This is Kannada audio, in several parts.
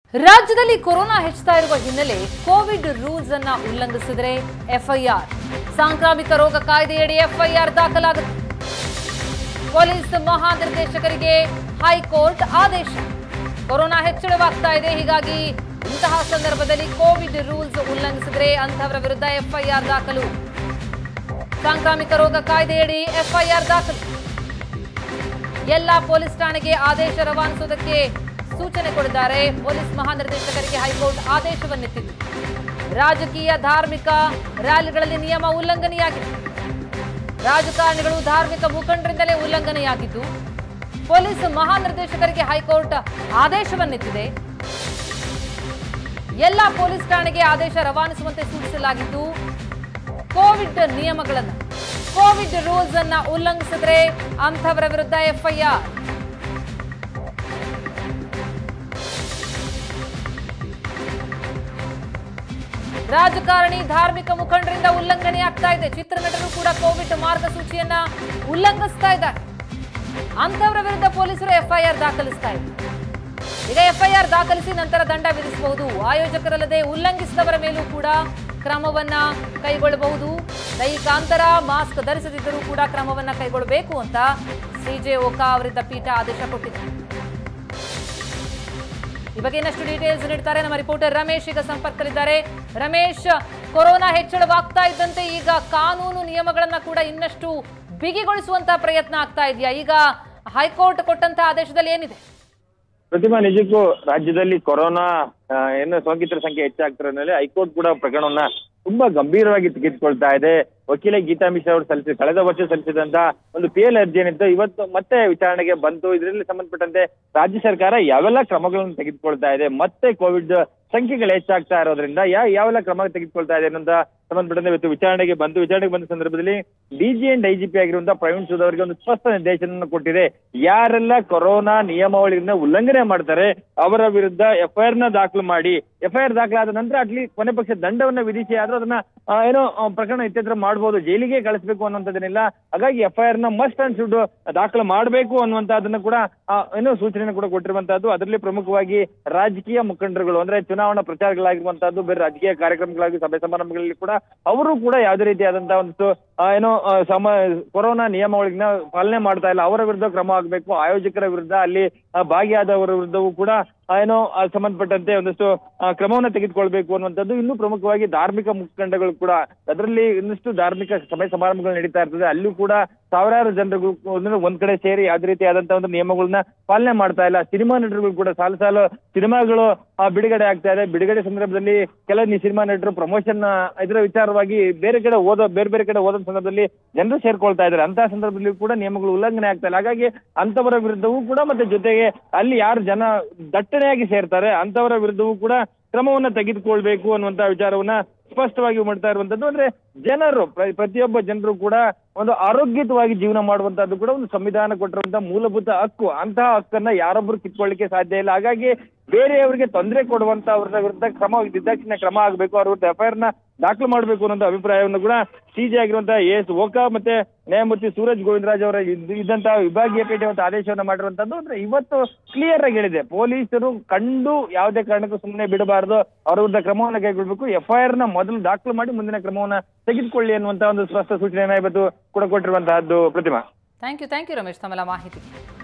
ರಾಜ್ಯದಲ್ಲಿ ಕೊರೋನಾ ಹೆಚ್ಚುತ್ತಾ ಇರುವ ಹಿನ್ನೆಲೆ ಕೋವಿಡ್ ರೂಲ್ಸ್ ಅನ್ನ ಉಲ್ಲಂಘಿಸಿದರೆ ಎಫ್ಐಆರ್ ಸಾಂಕ್ರಾಮಿಕ ರೋಗ ಕಾಯ್ದೆಯಡಿ ಎಫ್ಐಆರ್ ದಾಖಲಾಗುತ್ತೆ ಪೊಲೀಸ್ ಮಹಾನಿರ್ದೇಶಕರಿಗೆ ಹೈಕೋರ್ಟ್ ಆದೇಶ ಕೊರೋನಾ ಹೆಚ್ಚಳವಾಗ್ತಾ ಇದೆ ಹೀಗಾಗಿ ಇಂತಹ ಸಂದರ್ಭದಲ್ಲಿ ಕೋವಿಡ್ ರೂಲ್ಸ್ ಉಲ್ಲಂಘಿಸಿದರೆ ಅಂತಹವರ ವಿರುದ್ಧ ಎಫ್ಐಆರ್ ದಾಖಲು ಸಾಂಕ್ರಾಮಿಕ ರೋಗ ಕಾಯ್ದೆಯಡಿ ಎಫ್ಐಆರ್ ದಾಖಲು ಎಲ್ಲ ಪೊಲೀಸ್ ಠಾಣೆಗೆ ಆದೇಶ ರವಾನಿಸುವುದಕ್ಕೆ ಸೂಚನೆ ಕೊಡಿದ್ದಾರೆ ಪೊಲೀಸ್ ಮಹಾನಿರ್ದೇಶಕರಿಗೆ ಹೈಕೋರ್ಟ್ ಆದೇಶವನ್ನೆತ್ತಿತು ರಾಜಕೀಯ ಧಾರ್ಮಿಕ ರ್ಯಾಲಿಗಳಲ್ಲಿ ನಿಯಮ ಉಲ್ಲಂಘನೆಯಾಗಿದೆ ರಾಜಕಾರಣಿಗಳು ಧಾರ್ಮಿಕ ಮುಖಂಡರಿಂದಲೇ ಉಲ್ಲಂಘನೆಯಾಗಿದ್ದು ಪೊಲೀಸ್ ಮಹಾನಿರ್ದೇಶಕರಿಗೆ ಹೈಕೋರ್ಟ್ ಆದೇಶವನ್ನೆತ್ತಿದೆ ಎಲ್ಲ ಪೊಲೀಸ್ ಠಾಣೆಗೆ ಆದೇಶ ರವಾನಿಸುವಂತೆ ಸೂಚಿಸಲಾಗಿದ್ದು ಕೋವಿಡ್ ನಿಯಮಗಳನ್ನು ಕೋವಿಡ್ ರೂಲ್ಸ್ ಅನ್ನ ಉಲ್ಲಂಘಿಸಿದ್ರೆ ಅಂಥವರ ವಿರುದ್ಧ ಎಫ್ಐಆರ್ ರಾಜಕಾರಣಿ ಧಾರ್ಮಿಕ ಮುಖಂಡರಿಂದ ಉಲ್ಲಂಘನೆ ಆಗ್ತಾ ಇದೆ ಚಿತ್ರನಟರು ಕೂಡ ಕೋವಿಡ್ ಮಾರ್ಗಸೂಚಿಯನ್ನ ಉಲ್ಲಂಘಿಸ್ತಾ ಇದ್ದಾರೆ ಅಂಥವರ ವಿರುದ್ಧ ಪೊಲೀಸರು ಎಫ್ಐಆರ್ ದಾಖಲಿಸ್ತಾ ಇದ್ದಾರೆ ಈಗ ಎಫ್ಐಆರ್ ದಾಖಲಿಸಿ ನಂತರ ದಂಡ ವಿಧಿಸಬಹುದು ಆಯೋಜಕರಲ್ಲದೆ ಉಲ್ಲಂಘಿಸಿದವರ ಮೇಲೂ ಕೂಡ ಕ್ರಮವನ್ನ ಕೈಗೊಳ್ಳಬಹುದು ದೈಹಿಕ ಅಂತರ ಮಾಸ್ಕ್ ಧರಿಸದಿದ್ದರೂ ಕೂಡ ಕ್ರಮವನ್ನ ಕೈಗೊಳ್ಳಬೇಕು ಅಂತ ಸಿಜೆ ಓಕಾ ಅವರಿದ್ದ ಪೀಠ ಆದೇಶ ಕೊಟ್ಟಿದೆ ಈ ಬಗ್ಗೆ ಇನ್ನಷ್ಟು ಡೀಟೇಲ್ಸ್ ನೀಡ್ತಾರೆ ನಮ್ಮ ರಿಪೋರ್ಟರ್ ರಮೇಶ್ ಈಗ ಸಂಪರ್ಕದಲ್ಲಿದ್ದಾರೆ ರಮೇಶ್ ಕೊರೋನಾ ಹೆಚ್ಚಳವಾಗ್ತಾ ಇದ್ದಂತೆ ಈಗ ಕಾನೂನು ನಿಯಮಗಳನ್ನ ಕೂಡ ಇನ್ನಷ್ಟು ಬಿಗಿಗೊಳಿಸುವಂತಹ ಪ್ರಯತ್ನ ಆಗ್ತಾ ಇದೆಯಾ ಈಗ ಹೈಕೋರ್ಟ್ ಕೊಟ್ಟಂತಹ ಆದೇಶದಲ್ಲಿ ಏನಿದೆ ಪ್ರತಿಮಾ ನಿಜಕ್ಕೂ ರಾಜ್ಯದಲ್ಲಿ ಕೊರೋನಾ ಆ, ಏನು ಸೋಂಕಿತರ ಸಂಖ್ಯೆ ಹೆಚ್ಚಾಗ್ತಿರೋ ಹಿನ್ನೆಲೆ ಹೈಕೋರ್ಟ್ ಕೂಡ ಪ್ರಕರಣವನ್ನ ತುಂಬಾ ಗಂಭೀರವಾಗಿ ತೆಗೆದುಕೊಳ್ತಾ ಇದೆ ವಕೀಲೆ ಗೀತಾ ಮಿಶ್ರಾ ಅವರು ಸಲ್ಲಿಸಿ ಕಳೆದ ವರ್ಷ ಸಲ್ಲಿಸಿದಂತ ಒಂದು ಪಿ ಎಲ್ ಅರ್ಜಿ ಏನಿತ್ತು ಇವತ್ತು ಮತ್ತೆ ವಿಚಾರಣೆಗೆ ಬಂತು ಇದರಲ್ಲಿ ಸಂಬಂಧಪಟ್ಟಂತೆ ರಾಜ್ಯ ಸರ್ಕಾರ ಯಾವೆಲ್ಲ ಕ್ರಮಗಳನ್ನು ತೆಗೆದುಕೊಳ್ತಾ ಇದೆ ಮತ್ತೆ ಕೋವಿಡ್ ಸಂಖ್ಯೆಗಳು ಹೆಚ್ಚಾಗ್ತಾ ಇರೋದ್ರಿಂದ ಯಾ ಯಾವೆಲ್ಲ ಕ್ರಮ ತೆಗೆದುಕೊಳ್ತಾ ಇದೆ ಅನ್ನೋದ ಸಂಬಂಧಪಟ್ಟಂತೆ ಇವತ್ತು ವಿಚಾರಣೆಗೆ ಬಂದು ವಿಚಾರಣೆಗೆ ಬಂದ ಸಂದರ್ಭದಲ್ಲಿ ಡಿಜಿ ಅಂಡ್ ಐಜಿಪಿ ಆಗಿರುವಂತಹ ಪ್ರವೀಣ್ ಸೂದ್ ಅವರಿಗೆ ಒಂದು ಸ್ಪಷ್ಟ ನಿರ್ದೇಶನ ಕೊಟ್ಟಿದೆ ಯಾರೆಲ್ಲ ಕೊರೋನಾ ನಿಯಮಾವಳಿಗಳನ್ನ ಉಲ್ಲಂಘನೆ ಮಾಡ್ತಾರೆ ಅವರ ವಿರುದ್ಧ ಎಫ್ಐಆರ್ ನ ದಾಖಲು ಮಾಡಿ ಎಫ್ಐಆರ್ ದಾಖಲಾದ ನಂತರ ಅಟ್ಲಿ ಕೊನೆ ಪಕ್ಷ ದಂಡವನ್ನ ವಿಧಿಸಿ ಆದ್ರೂ ಅದನ್ನ ಆ, ಏನೋ ಆ, ಪ್ರಕರಣ ಇತ್ಯಂತರ ಮಾಡಬಹುದು ಜೈಲಿಗೆ ಕಳಿಸಬೇಕು ಅನ್ನುವಂಥದ್ದೇನಿಲ್ಲ ಹಾಗಾಗಿ ಎಫ್ಐಆರ್ ನ ಮಸ್ಟ್ ಅಂಡ್ ಶುಡ್ ದಾಖಲು ಮಾಡಬೇಕು ಅನ್ನುವಂತಹದನ್ನ ಕೂಡ ಆ, ಏನೋ ಸೂಚನೆ ಕೂಡ ಕೊಟ್ಟಿರುವಂತಹದ್ದು ಅದರಲ್ಲಿ ಪ್ರಮುಖವಾಗಿ ರಾಜಕೀಯ ಮುಖಂಡರುಗಳು ಅಂದ್ರೆ ಚುನಾವಣಾ ಪ್ರಚಾರಗಳಾಗಿರುವಂತಹದ್ದು ಬೇರೆ ರಾಜಕೀಯ ಕಾರ್ಯಕ್ರಮಗಳಾಗಿ ಸಭೆ ಸಮಾರಂಭಗಳಲ್ಲಿ ಕೂಡ ಅವರು ಕೂಡ ಯಾವುದೇ ರೀತಿಯಾದಂತಹ ಒಂದು ಆ, ಏನೋ ಆ, ಸಮ ಕೊರೋನಾ ನಿಯಮಾವಳಿಗಳನ್ನ ಪಾಲನೆ ಮಾಡ್ತಾ ಇಲ್ಲ ಅವರ ವಿರುದ್ಧ ಕ್ರಮ ಆಗಬೇಕು ಆಯೋಜಕರ ವಿರುದ್ಧ ಅಲ್ಲಿ ಆ, ಭಾಗಿಯಾದವರ ವಿರುದ್ಧವೂ ಕೂಡ ಆ, ಏನೋ ಆ, ಸಂಬಂಧಪಟ್ಟಂತೆ ಒಂದಷ್ಟು ಆ, ಕ್ರಮವನ್ನ ತೆಗೆದುಕೊಳ್ಬೇಕು ಅನ್ನುವಂಥದ್ದು ಇನ್ನೂ ಪ್ರಮುಖವಾಗಿ ಧಾರ್ಮಿಕ ಮುಖಂಡಗಳು ಕೂಡ ಅದರಲ್ಲಿ ಇನ್ನಷ್ಟು ಧಾರ್ಮಿಕ ಸಭೆ ಸಮಾರಂಭಗಳು ನಡೀತಾ ಇರ್ತದೆ ಅಲ್ಲೂ ಕೂಡ ಸಾವಿರಾರು ಜನರು ಅಂದ್ರೆ ಒಂದ್ ಕಡೆ ಸೇರಿ ಯಾವುದೇ ರೀತಿಯಾದಂತಹ ಒಂದು ನಿಯಮಗಳನ್ನ ಪಾಲನೆ ಮಾಡ್ತಾ ಇಲ್ಲ ಸಿನಿಮಾ ನಟರುಗಳು ಕೂಡ ಸಾಲು ಸಾಲು ಸಿನಿಮಾಗಳು ಆ, ಬಿಡುಗಡೆ ಆಗ್ತಾ ಇದೆ ಬಿಡುಗಡೆ ಸಂದರ್ಭದಲ್ಲಿ ಕೆಲವು ಸಿನಿಮಾ ನಟರು ಪ್ರಮೋಷನ್ ಇದರ ವಿಚಾರವಾಗಿ ಬೇರೆ ಕಡೆ ಓದೋ ಬೇರೆ ಬೇರೆ ಕಡೆ ಓದೋ ಸಂದರ್ಭದಲ್ಲಿ ಜನರು ಸೇರ್ಕೊಳ್ತಾ ಇದ್ದಾರೆ ಅಂತಹ ಸಂದರ್ಭದಲ್ಲಿ ಕೂಡ ನಿಯಮಗಳು ಉಲ್ಲಂಘನೆ ಆಗ್ತಾ ಇಲ್ಲ ಹಾಗಾಗಿ ಅಂತವರ ವಿರುದ್ಧವೂ ಕೂಡ ಮತ್ತೆ ಜೊತೆಗೆ ಅಲ್ಲಿ ಯಾರು ಜನ ದಟ್ಟಣೆಯಾಗಿ ಸೇರ್ತಾರೆ ಅಂತವರ ವಿರುದ್ಧವೂ ಕೂಡ ಕ್ರಮವನ್ನ ತೆಗೆದುಕೊಳ್ಬೇಕು ಅನ್ನುವಂತ ವಿಚಾರವನ್ನ ಸ್ಪಷ್ಟವಾಗಿ ಮಾಡ್ತಾ ಇರುವಂತದ್ದು ಅಂದ್ರೆ ಜನರು ಪ್ರ- ಪ್ರತಿಯೊಬ್ಬ ಜನರು ಕೂಡ ಒಂದು ಆರೋಗ್ಯಯುತವಾಗಿ ಜೀವನ ಮಾಡುವಂತದ್ದು ಕೂಡ ಒಂದು ಸಂವಿಧಾನ ಕೊಟ್ಟಿರುವಂತಹ ಮೂಲಭೂತ ಹಕ್ಕು ಅಂತಹ ಹಕ್ಕನ್ನ ಯಾರೊಬ್ರು ಕಿತ್ಕೊಳ್ಳಿಕ್ಕೆ ಸಾಧ್ಯ ಇಲ್ಲ ಹಾಗಾಗಿ ಬೇರೆಯವರಿಗೆ ತೊಂದರೆ ಕೊಡುವಂತ ಅವರ ವಿರುದ್ಧ ಕ್ರಮ ನಿರ್ದಾಕ್ಷಿಣ್ಯ ಕ್ರಮ ಆಗಬೇಕು ಅವ್ರ ವಿರುದ್ಧ ಎಫ್ಐಆರ್ ನ ದಾಖಲು ಮಾಡಬೇಕು ಅನ್ನೋ ಅಭಿಪ್ರಾಯವನ್ನು ಕೂಡ ಸಿಜೆ ಆಗಿರುವಂತಹ ಎಸ್ ಓಕಾ ಮತ್ತೆ ನ್ಯಾಯಮೂರ್ತಿ ಸೂರಜ್ ಗೋವಿಂದರಾಜ್ ಅವರ ಇದ್ದ- ಇದ್ದಂತಹ ವಿಭಾಗೀಯ ಪೀಠ ಒಂದು ಆದೇಶವನ್ನ ಮಾಡಿರುವಂತದ್ದು ಅಂದ್ರೆ ಇವತ್ತು ಕ್ಲಿಯರ್ ಆಗಿ ಹೇಳಿದೆ ಪೊಲೀಸರು ಕಂಡು ಯಾವುದೇ ಕಾರಣಕ್ಕೂ ಸುಮ್ಮನೆ ಬಿಡಬಾರದು ಅವರ ವಿರುದ್ಧ ಕ್ರಮವನ್ನ ಕೈಗೊಳ್ಬೇಕು ಎಫ್ಐಆರ್ ನ ಮೊದಲು ದಾಖಲು ಮಾಡಿ ಮುಂದಿನ ಕ್ರಮವನ್ನ ತೆಗೆದುಕೊಳ್ಳಿ ಅನ್ನುವಂತ ಒಂದು ಸ್ಪಷ್ಟ ಸೂಚನೆಯನ್ನ ಇವತ್ತು ಕೂಡ ಕೊಟ್ಟಿರುವಂತಹದ್ದು Pratima thank you thank you Ramesh ತಮ್ಮೆಲ್ಲ ಮಾಹಿತಿಗೆ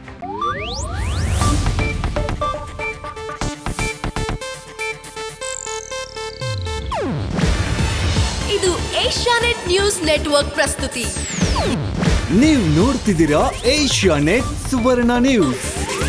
ಇದು ಏಷ್ಯಾನೆಟ್ ನ್ಯೂಸ್ ನೆಟ್ವರ್ಕ್ ಪ್ರಸ್ತುತಿ ನೀವು ನೋಡ್ತಿದ್ದೀರಾ ಏಷ್ಯಾ ನೆಟ್ ಸುವರ್ಣ ನ್ಯೂಸ್